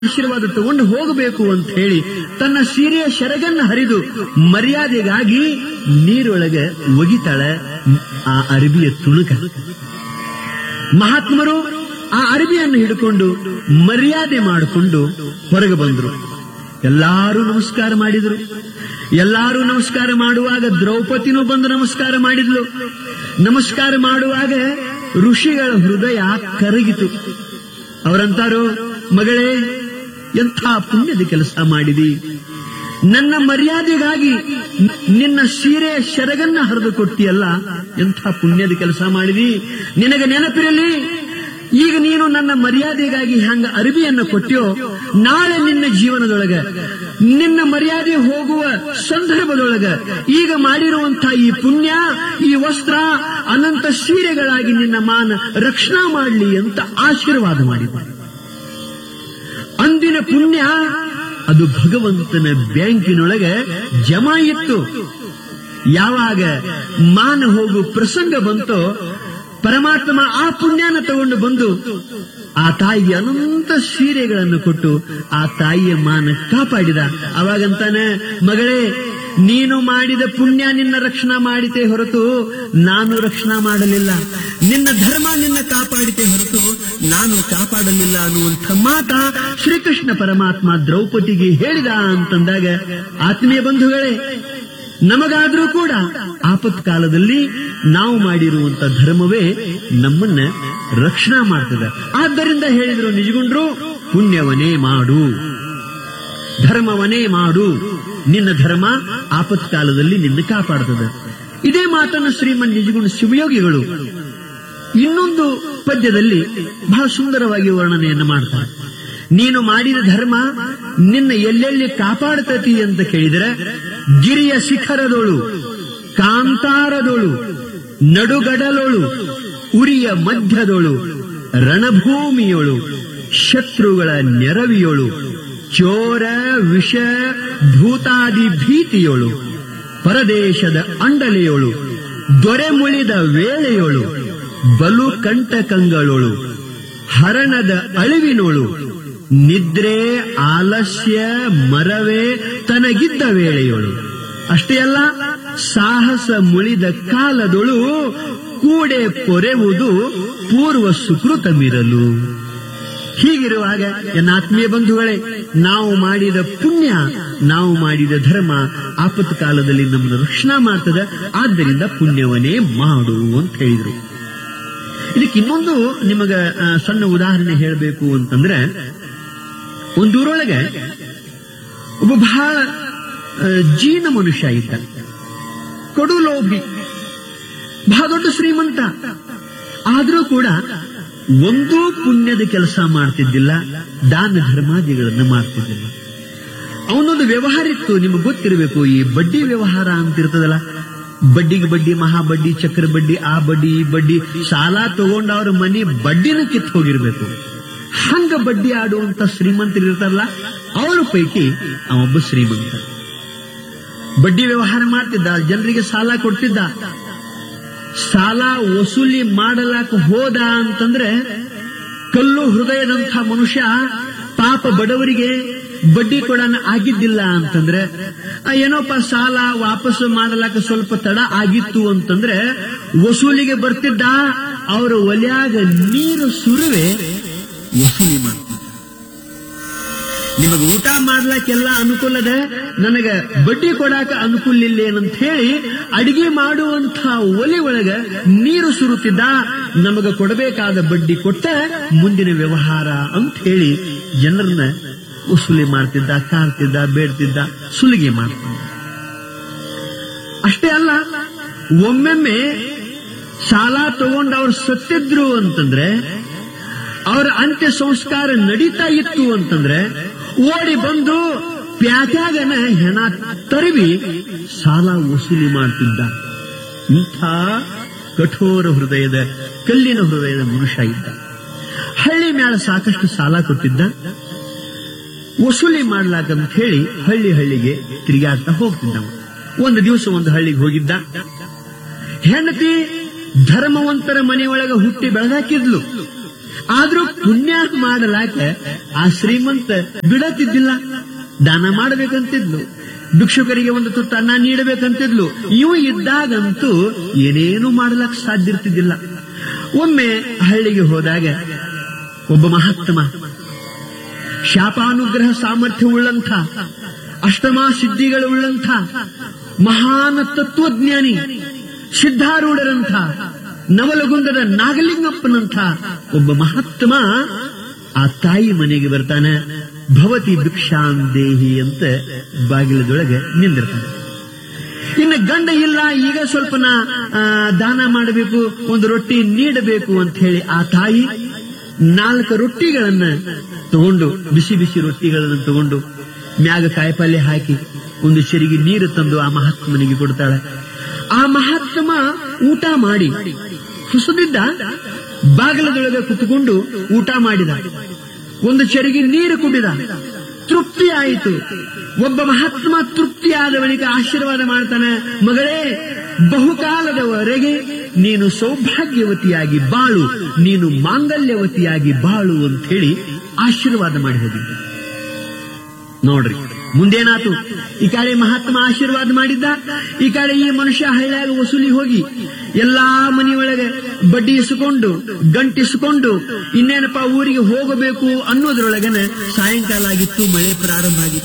ಆಶೀರ್ವಾದ ತಗೊಂಡು ಹೋಗಬೇಕು ಅಂತ ಹೇಳಿ ತನ್ನ ಸೀರೆಯ ಶರಗನ್ನ ಹರಿದು ಮರ್ಯಾದೆಗಾಗಿ ನೀರೊಳಗೆ ಒಗಿತಾಳ ಆ ಅರಬಿಯ ತುಣುಕ ಮಹಾತ್ಮರು ಆ ಅರಬಿಯನ್ನು ಹಿಡ್ಕೊಂಡು ಮರ್ಯಾದೆ ಮಾಡಿಕೊಂಡು ಹೊರಗೆ ಬಂದರು ಎಲ್ಲಾರು ನಮಸ್ಕಾರ ಮಾಡಿದ್ರು ಎಲ್ಲಾರು ನಮಸ್ಕಾರ ಮಾಡುವಾಗ ದ್ರೌಪದಿನೂ ಬಂದು ನಮಸ್ಕಾರ ಮಾಡಿದ್ಲು ನಮಸ್ಕಾರ ಮಾಡುವಾಗ ಋಷಿಗಳ ಹೃದಯ ಕರಗಿತು ಅವರಂತಾರು ಮಗಳೇ ಎಂಥ ಪುಣ್ಯದ ಕೆಲಸ ಮಾಡಿದಿ ನನ್ನ ಮರ್ಯಾದೆಗಾಗಿ ನಿನ್ನ ಸೀರೆ ಶರಗನ್ನ ಹರಿದು ಕೊಟ್ಟಿಯಲ್ಲ ಎಂಥ ಪುಣ್ಯದ ಕೆಲಸ ಮಾಡಿದಿ ನಿನಗೆ ನೆನಪಿರಲಿ ಈಗ ನೀನು ನನ್ನ ಮರ್ಯಾದೆಗಾಗಿ ಹಂಗ ಅರಬಿಯನ್ನು ಕೊಟ್ಟಿಯೋ ನಾಳೆ ನಿನ್ನ ಜೀವನದೊಳಗ ನಿನ್ನ ಮರ್ಯಾದೆ ಹೋಗುವ ಸಂದರ್ಭದೊಳಗ ಈಗ ಮಾಡಿರುವಂತಹ ಈ ಪುಣ್ಯ ಈ ವಸ್ತ್ರ ಅನಂತ ಸೀರೆಗಳಾಗಿ ನಿನ್ನ ಮಾನ ರಕ್ಷಣಾ ಮಾಡಲಿ ಅಂತ ಆಶೀರ್ವಾದ ಮಾಡಿದ ಅಂದಿನ ಪುಣ್ಯ ಅದು ಭಗವಂತನ ಬ್ಯಾಂಕಿನೊಳಗೆ ಜಮಾ ಇತ್ತು ಯಾವಾಗ ಮಾನ ಹೋಗು ಪ್ರಸಂಗ ಬಂತೋ ಪರಮಾತ್ಮ ಆ ಪುಣ್ಯನ ತಗೊಂಡು ಬಂದು ಆ ತಾಯಿಗೆ ಅನಂತ ಸೀರೆಗಳನ್ನು ಕೊಟ್ಟು ಆ ತಾಯಿಯ ಮಾನ ಕಾಪಾಡಿದ ಅವಾಗಂತಾನೆ ಮಗಳೇ ನೀನು ಮಾಡಿದ ಪುಣ್ಯ ನಿನ್ನ ರಕ್ಷಣಾ ಮಾಡಿತೆ ಹೊರತು ನಾನು ರಕ್ಷಣಾ ಮಾಡಲಿಲ್ಲ ನಿನ್ನ ಧರ್ಮ ನಿನ್ನ ಕಾಪಾಡಿತೆ ಹೊರತು ನಾನು ಕಾಪಾಡಲಿಲ್ಲ ಅನ್ನುವಂಥ ಮಾತ ಶ್ರೀಕೃಷ್ಣ ಪರಮಾತ್ಮ ದ್ರೌಪದಿಗೆ ಹೇಳಿದ ಅಂತಂದಾಗ ಆತ್ಮೀಯ ಬಂಧುಗಳೇ ನಮಗಾದ್ರೂ ಕೂಡ ಆಪತ್ ಕಾಲದಲ್ಲಿ ನಾವು ಮಾಡಿರುವಂತ ಧರ್ಮವೇ ನಮ್ಮನ್ನ ರಕ್ಷಣಾ ಮಾಡ್ತದೆ ಆದ್ದರಿಂದ ಹೇಳಿದ್ರು ನಿಜಗುಂಡ್ರು ಪುಣ್ಯವನೇ ಮಾಡು ಧರ್ಮವನೇ ಮಾಡು ನಿನ್ನ ಧರ್ಮ ಆಪತ್ ಕಾಲದಲ್ಲಿ ನಿನ್ನ ಕಾಪಾಡ್ತದೆ ಇದೇ ಮಾತನ್ನು ಶ್ರೀಮನ್ ನಿಜಗುಣ ಶಿವಯೋಗಿಗಳು ಇನ್ನೊಂದು ಪದ್ಯದಲ್ಲಿ ಬಹಳ ಸುಂದರವಾಗಿ ವರ್ಣನೆಯನ್ನು ಮಾಡ್ತಾರೆ ನೀನು ಮಾಡಿದ ಧರ್ಮ ನಿನ್ನ ಎಲ್ಲೆಲ್ಲಿ ಕಾಪಾಡ್ತತಿ ಅಂತ ಕೇಳಿದರೆ ಗಿರಿಯ ಶಿಖರದೋಳು ಕಾಂತಾರದೋಳು ನಡುಗಡಲೋಳು ಉರಿಯ ಮಧ್ಯದೋಳು ರಣಭೂಮಿಯೋಳು ಶತ್ರುಗಳ ನೆರವಿಯೋಳು ಚೋರ ವಿಷ ಭೂತಾದಿ ಭೀತಿಯೋಳು ಪರದೇಶದ ಅಂಡಲೆಯೋಳು ದೊರೆ ಮುಳಿದ ವೇಳೆಯೋಳು ಬಲು ಕಂಟಕಂಗಳೋಳು ಹರಣದ ಅಳಿವಿನೋಳು ನಿದ್ರೆ ಆಲಸ್ಯ ಮರವೇ ತನಗಿದ್ದ ವೇಳೆಯೋಳು ಅಷ್ಟೇ ಅಲ್ಲ ಸಾಹಸ ಮುಳಿದ ಕಾಲದೊಳು ಕೂಡೆ ಪೊರೆವುದು ಪೂರ್ವ ಸುಕೃತವಿರಲು ಹೀಗಿರುವಾಗ ಎನ್ನ ಆತ್ಮೀಯ ಬಂಧುಗಳೇ ನಾವು ಮಾಡಿದ ಪುಣ್ಯ ನಾವು ಮಾಡಿದ ಧರ್ಮ ಆಪತ್ತು ಕಾಲದಲ್ಲಿ ನಮ್ಮನ್ನು ರಕ್ಷಣಾ ಮಾಡ್ತದೆ ಆದ್ದರಿಂದ ಪುಣ್ಯವನ್ನೇ ಮಾಡು ಅಂತ ಹೇಳಿದ್ರು ಇದಕ್ಕೆ ಇನ್ನೊಂದು ನಿಮಗ ಆ, ಸಣ್ಣ ಉದಾಹರಣೆ ಹೇಳಬೇಕು ಅಂತಂದ್ರೆ ಒಂದೂರೊಳಗೆ ಒಬ್ಬ ಬಹಳ ಆ, ಜೀನ ಮನುಷ್ಯ ಇದ್ದ ಕೊಡು ಲೋಭಿ ಬಹಳ ದೊಡ್ಡ ಶ್ರೀಮಂತ ಆದರೂ ಕೂಡ ಒಂದೂ ಪುಣ್ಯದ ಕೆಲಸ ಮಾಡ್ತಿದ್ದಿಲ್ಲ ದಾನ ಧರ್ಮಾದಿಗಳನ್ನು ಮಾಡ್ತಿದ್ದಿಲ್ಲ ಅವನೊಂದು ವ್ಯವಹಾರ ಇತ್ತು ನಿಮಗೆ ಗೊತ್ತಿರಬೇಕು ಈ ಬಡ್ಡಿ ವ್ಯವಹಾರ ಅಂತಿರ್ತದಲ್ಲ ಬಡ್ಡಿಗೆ ಬಡ್ಡಿ ಮಹಾ ಬಡ್ಡಿ ಚಕ್ರ ಬಡ್ಡಿ ಆ ಬಡ್ಡಿ ಈ ಬಡ್ಡಿ ಸಾಲ ತಗೊಂಡ ಅವ್ರ ಮನೆ ಬಡ್ಡಿನ ಕಿತ್ತು ಹೋಗಿರ್ಬೇಕು ಹಂಗ ಬಡ್ಡಿ ಆಡುವಂತ ಶ್ರೀಮಂತರು ಇರ್ತಾರಲ್ಲ ಅವರ ಪೈಕಿ ಅವೊಬ್ಬ ಶ್ರೀಮಂತ ಬಡ್ಡಿ ವ್ಯವಹಾರ ಮಾಡ್ತಿದ್ದ ಜನರಿಗೆ ಸಾಲ ಕೊಡ್ತಿದ್ದ ಸಾಲ ವಸೂಲಿ ಮಾಡಲಾಕ ಹೋದ ಅಂತಂದ್ರೆ ಕಲ್ಲು ಹೃದಯದಂಥ ಮನುಷ್ಯ ಪಾಪ ಬಡವರಿಗೆ ಬಡ್ಡಿ ಕೊಡನ ಆಗಿದ್ದಿಲ್ಲ ಅಂತಂದ್ರೆ ಆ, ಏನೋಪ್ಪ ಸಾಲ ವಾಪಸ್ ಮಾಡಲಾಕ ಸ್ವಲ್ಪ ತಡ ಆಗಿತ್ತು ಅಂತಂದ್ರೆ ವಸೂಲಿಗೆ ಬರ್ತಿದ್ದ ಅವರ ಒಲ್ಯಾಗ ನೀರು ಸುರುವೆ ವಸೂಲಿ ಮಾಡ್ತಿದ್ದ ನಿಮಗೆ ಊಟ ಮಾಡ್ಲಾಕೆಲ್ಲ ಅನುಕೂಲದ ನನಗ ಬಡ್ಡಿ ಕೊಡಾಕ ಅನುಕೂಲ ಇಲ್ಲ ಏನಂತ ಹೇಳಿ ಅಡಿಗೆ ಮಾಡುವಂತ ಒಲೆ ಒಳಗ ನೀರು ಸುರುತ್ತಿದ್ದ ನಮಗ ಕೊಡಬೇಕಾದ ಬಡ್ಡಿ ಕೊಟ್ಟ ಮುಂದಿನ ವ್ಯವಹಾರ ಅಂತ ಹೇಳಿ ಜನರನ್ನ ವಸೂಲಿ ಮಾಡ್ತಿದ್ದ ಕಾಡ್ತಿದ್ದ ಬೇಡ್ತಿದ್ದ ಸುಲಿಗೆ ಮಾಡ್ತಿದ್ದ ಅಷ್ಟೇ ಅಲ್ಲ ಒಮ್ಮೆಮ್ಮೆ ಸಾಲ ತಗೊಂಡು ಅವ್ರು ಸತ್ತಿದ್ರು ಅಂತಂದ್ರೆ ಅವರ ಅಂತ್ಯ ಸಂಸ್ಕಾರ ನಡೀತಾ ಇತ್ತು ಅಂತಂದ್ರೆ ಓಡಿ ಬಂದು ಪ್ಯಾಟ್ಯಾಗನ ಹೆಣ ತರವಿ ಸಾಲ ವಸೂಲಿ ಮಾಡ್ತಿದ್ದ ಇಂಥ ಕಠೋರ ಹೃದಯದ ಕಲ್ಲಿನ ಹೃದಯದ ಮನುಷ್ಯ ಇದ್ದ ಹಳ್ಳಿ ಮ್ಯಾಲ ಸಾಕಷ್ಟು ಸಾಲ ಕೊಟ್ಟಿದ್ದ ವಸೂಲಿ ಮಾಡ್ಲಾಕಂತ ಹೇಳಿ ಹಳ್ಳಿ ಹಳ್ಳಿಗೆ ತಿರುಗಾಡ್ತಾ ಹೋಗ್ತಿದ್ದವ ಒಂದು ದಿವಸ ಒಂದು ಹಳ್ಳಿಗೆ ಹೋಗಿದ್ದ ಹೆಂಡತಿ ಧರ್ಮವಂತರ ಮನೆಯೊಳಗ ಹುಟ್ಟಿ ಬೆಳೆದಾಕಿದ್ಲು ಆದ್ರೂ ಪುಣ್ಯ ಮಾಡಲಾಕ ಆ ಶ್ರೀಮಂತ ಬಿಡತಿದ್ದಿಲ್ಲ ದಾನ ಮಾಡಬೇಕಂತಿದ್ಲು ಭಿಕ್ಷುಕರಿಗೆ ಒಂದು ತುತ್ತ ಅನ್ನ ನೀಡಬೇಕಂತಿದ್ಲು ಇವು ಇದ್ದಾಗಂತೂ ಏನೇನು ಮಾಡಲಕ್ ಸಾಧ್ಯ ಇರ್ತಿದ್ದಿಲ್ಲ ಒಮ್ಮೆ ಹಳ್ಳಿಗೆ ಹೋದಾಗ ಒಬ್ಬ ಮಹಾತ್ಮ ಶಾಪಾನುಗ್ರಹ ಸಾಮರ್ಥ್ಯವುಳ್ಳಂಥ ಅಷ್ಟಮಾ ಸಿದ್ಧಿಗಳುಳ್ಳಂಥ ಮಹಾನ್ ತತ್ವಜ್ಞಾನಿ ಸಿದ್ಧಾರೂಢರಂಥ ನವಲಗುಂದದ ನಾಗಲಿಂಗಪ್ಪನಂಥ ಒಬ್ಬ ಮಹಾತ್ಮ ಆ ತಾಯಿ ಮನೆಗೆ ಬರ್ತಾನೆ ಭವತಿ ಭಿಕ್ಷಾಂ ದೇಹಿ ಅಂತ ಬಾಗಿಲದೊಳಗೆ ನಿಂದಿರ್ತಾನೆ ಇನ್ನು ಗಂಡ ಇಲ್ಲ ಈಗ ಸ್ವಲ್ಪ ನಾ ಆ, ದಾನ ಮಾಡಬೇಕು ಒಂದು ರೊಟ್ಟಿ ನೀಡಬೇಕು ಅಂತ ಹೇಳಿ ಆ ತಾಯಿ ನಾಲ್ಕು ರೊಟ್ಟಿಗಳನ್ನ ತಗೊಂಡು ಬಿಸಿ ಬಿಸಿ ರೊಟ್ಟಿಗಳನ್ನು ತಗೊಂಡು ಮ್ಯಾಗ ಕಾಯಿಪಲ್ಯ ಹಾಕಿ ಒಂದು ಸರಿಗೆ ನೀರು ತಂದು ಆ ಮಹಾತ್ಮನಿಗೆ ಕೊಡ್ತಾಳೆ ಆ ಮಹಾತ್ಮ ಊಟ ಮಾಡಿ ಹುಸುದಿದ್ದ ಬಾಗಿಲದೊಳಗೆ ಕುತ್ಕೊಂಡು ಊಟ ಮಾಡಿದ ಒಂದು ಚರಿಗೆ ನೀರು ಕುಡಿದ ತೃಪ್ತಿ ಆಯಿತು ಒಬ್ಬ ಮಹಾತ್ಮ ತೃಪ್ತಿಯಾದವನಿಗೆ ಆಶೀರ್ವಾದ ಮಾಡ್ತಾನೆ ಮಗಳೇ ಬಹುಕಾಲದವರೆಗೆ ನೀನು ಸೌಭಾಗ್ಯವತಿಯಾಗಿ ಬಾಳು ನೀನು ಮಾಂಗಲ್ಯವತಿಯಾಗಿ ಬಾಳು ಅಂತ ಹೇಳಿ ಆಶೀರ್ವಾದ ಮಾಡಿ ಹೋಗಿದ್ದ ನೋಡ್ರಿ ಮುಂದೇನಾತು ಈ ಕಡೆ ಮಹಾತ್ಮ ಆಶೀರ್ವಾದ ಮಾಡಿದ್ದ ಈ ಕಡೆ ಈ ಮನುಷ್ಯ ಹಳ್ಳಿಯಾಗ ವಸೂಲಿ ಹೋಗಿ ಎಲ್ಲಾ ಮನೆಯೊಳಗೆ ಬಡ್ಡಿ ಇಸ್ಕೊಂಡು ಗಂಟಿಸ್ಕೊಂಡು ಇನ್ನೇನಪ್ಪ ಊರಿಗೆ ಹೋಗಬೇಕು ಅನ್ನೋದ್ರೊಳಗನೆ ಸಾಯಂಕಾಲ ಆಗಿತ್ತು ಮಳೆ ಪ್ರಾರಂಭ ಆಗಿತ್ತು